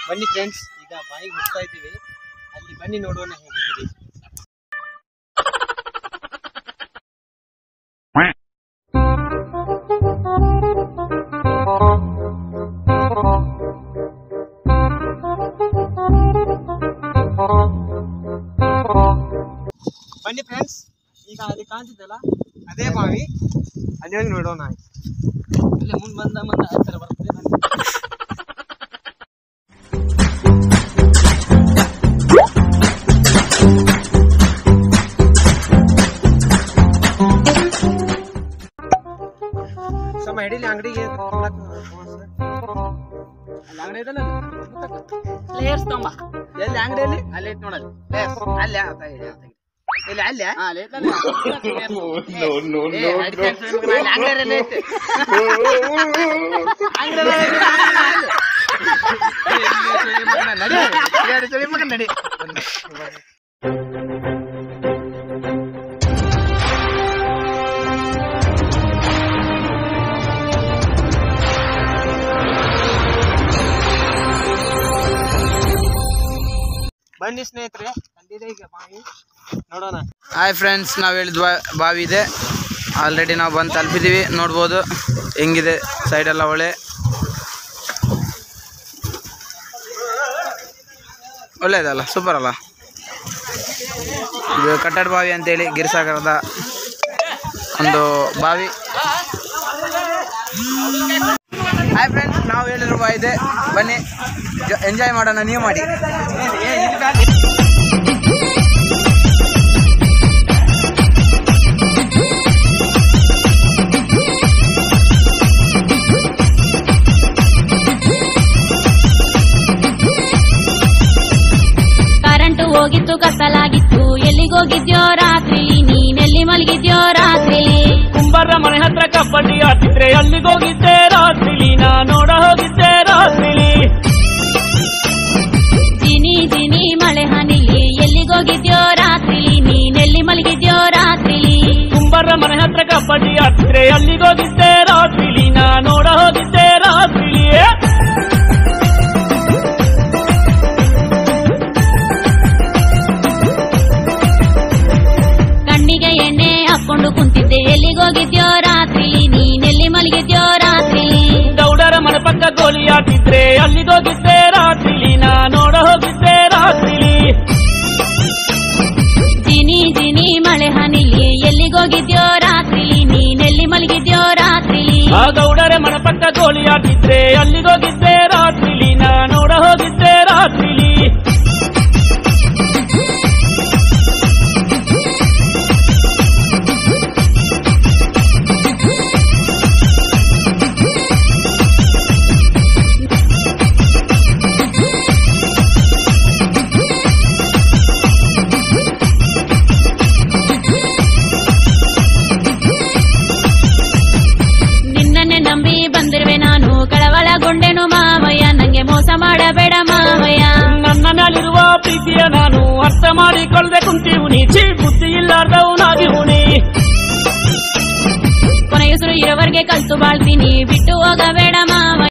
ಬನ್ನಿ ಫ್ರೆಂಡ್ಸ್ ಈಗ ಬಾಯಿಗೆ ಹೋಗ್ತಾ ಇದ್ದೀವಿ ಅಲ್ಲಿ ಬನ್ನಿ ನೋಡೋಣ ಹೇಗಿದೆ ಬನ್ನಿ ಫ್ರೆಂಡ್ಸ್ ಈಗ ಅಲ್ಲಿ ಕಾಣ್ತಿದ್ದಲ್ಲ ಅದೇ ಬಾವಿ ಅಲ್ಲಿ ಹೋಗಿ ನೋಡೋಣ ಅಲ್ಲಿ ಮುಂದೆ ಬಂದ ಮುಂದೆ ಹತ್ತಿರ ಬರ್ತದೆ ಬನ್ನಿ. ಸಮ ಹಿಡೀಲಿ ಅಂಗಡಿಗೆ ಅಲ್ಲಿ ಅಂಗಡಿ ಇದಲ್ಲ ಲೇಯರ್ಸ್ ತೊಂಬ ಎಲ್ಲಿ ಅಂಗಡಿಯಲ್ಲಿ ಅಲ್ಲಿ ಐತ್ ನೋಡಲ್ಲಿ ಲೇಯರ್ಸ್ ಅಲ್ಲೇ ಆತ ಹೇಳಿ ಆತ ಇಲ್ಲಿ ಅಲ್ಲೇ ಹಾ ಅಲ್ಲಿ ಐತಲ್ಲ ಏ, ಅಡಿಕೆ ಹಚ್ಚು ನಿಮ್ಗೆ ಅಲ್ಲಿ ಅಂಗಡಿಯಲ್ಲಿ ಐತೆ ಅಂಗಡಿಯಲ್ಲಿ ಐತೆ, ಅಂಗಡಿಯಲ್ಲಿ ಐತೆ. ನಡಿ, ಎರಡು ಸಲ ಮಗನ್ ನಡಿ ಬನ್ನಿ ಸ್ನೇಹಿತರೆ ಅಲ್ಲಿದೆ ಈಗ ಬಾವಿ ನೋಡೋಣ ಹಾಯ್ ಫ್ರೆಂಡ್ಸ್ ನಾವು ಹೇಳಿದ ಬಾವಿ ಇದೆ ಆಲ್ರೆಡಿ ನಾವು ಬಂದು ತಲುಪಿದ್ದೀವಿ ನೋಡ್ಬೋದು ಹೆಂಗಿದೆ ಸೈಡೆಲ್ಲ ಒಳ್ಳೆ ಒಳ್ಳೆಯದಲ್ಲ ಸೂಪರ್ ಅಲ್ಲ ಇದು ಕಟ್ಟಡ ಬಾವಿ ಅಂತೇಳಿ ಗಿರಿಸಾಗರದ ಒಂದು ಬಾವಿ ಹಾಯ್ ಫ್ರೆಂಡ್ಸ್ ನಾವು ಹೇಳಿರುವ ಬಾವಿ ಇದೆ ಬನ್ನಿ ಎಂಜಾಯ್ ಮಾಡೋಣ ನೀವು ಮಾಡಿ ಕರೆಂಟ್ ಹೋಗಿತ್ತು ಕತ್ತಲಾಗಿತ್ತು ಎಲ್ಲಿಗೋಗಿದ್ಯೋ ರಾತ್ರಿ ನೀನೆಲ್ಲಿ ಮಲಗಿದ್ಯೋ ರಾತ್ರಿ ಕುಂಬಾರ ಮನೆ ಹತ್ರ ಕಬಡ್ಡಿ ಆಡ್ತಿದ್ರೆ ಅಲ್ಲಿಗೋಗಿದ್ದೆ ರಾತ್ರಿಲಿ ನಾ ನೋಡ ಹೋಗಿದ್ದೆ ರಾತ್ರಿಲಿ ಜಿನಿ ಜಿನಿ ಮಳೆ ಹನಿಲಿ ಎಲ್ಲಿಗೋಗಿದ್ಯೋ ರಾತ್ರಿ ನೀನೆಲ್ಲಿ ಮಲಗಿದ್ಯೋ ರಾತ್ರಿ ಕುಂಬಾರ ಮನೆ ಹತ್ರ ಕಬಡ್ಡಿ ಆಡ್ತಿದ್ರೆ ಅಲ್ಲಿಗೋಗಿದ್ದೆ ರಾತ್ರಿಲಿ ನಾ ನೋಡ ಹೋಗಿದ್ದೆ ರಾತ್ರಿಲಿ ಕಣ್ಣಿಗೆ ಎಣ್ಣೆ ಹಾಕೊಂಡು ಕುಂತಿದ್ದೆ ಎಲ್ಲಿಗೋಗಿದ್ಯೋ ರಾತ್ರಿ ನೀನೆಲ್ಲಿ ಮಲಗಿದ್ಯೋ ರಾತ್ರಿ ಗೌಡರ ಮನೆ ಪಕ್ಕ ಗೋಲಿ ಆಡ್ತಿದ್ರೆ ಅಲ್ಲಿಗೋಗಿದ್ದೆ ರಾತ್ರಿಲಿ ನಾ ನೋಡ ಹೋಗಿದ್ದೆ ರಾತ್ರಿಲಿ ಜಿನಿ ಜಿನಿ ಮಳೆ ಹನಿಲಿ ಎಲ್ಲಿಗೋಗಿದ್ಯೋ ರಾತ್ರಿ ನೀನೆಲ್ಲಿ ಮಲಗಿದ್ಯೋ ರಾತ್ರಿ ಆ ಗೌಡರ ಮನೆ ಪಕ್ಕ ಗೋಲಿ ಆಡ್ತಿದ್ರೆ ಅಲ್ಲಿಗೋಗಿದ್ದೆ ರಾತ್ರಿಲಿ ನಾ ನೋಡ ಹೋಗಿದ್ದೆ ರಾತ್ರಿಲಿ ನಿನ್ನನ್ನೇ ನಂಬಿ ಬಂದಿರುವೆ ನಾನು ಕಳವಳಗೊಂಡೆನು ಮಾವಯ್ಯ ನಂಗೆ ಮೋಸ ಮಾಡಬೇಡ ಮಾವಯ್ಯ ನನ್ನ ಮೇಲಿರುವ ಪ್ರೀತಿಯ ನಾನು ಅರ್ಥ ಮಾಡಿಕೊಳ್ಳದೆ ಕುಂತೀವುನಿ ಚೀ ಬುದ್ಧಿ ಇಲ್ಲಾರ್ದವನಾಗಿವುನಿ ಕೊನೆಯುಸಿರು ಇರೋವರೆಗೆ ಕಲ್ತು ಬಾಳ್ತೀನಿ ಬಿಟ್ಟು ಹೋಗಬೇಡ ಮಾವಯ್ಯ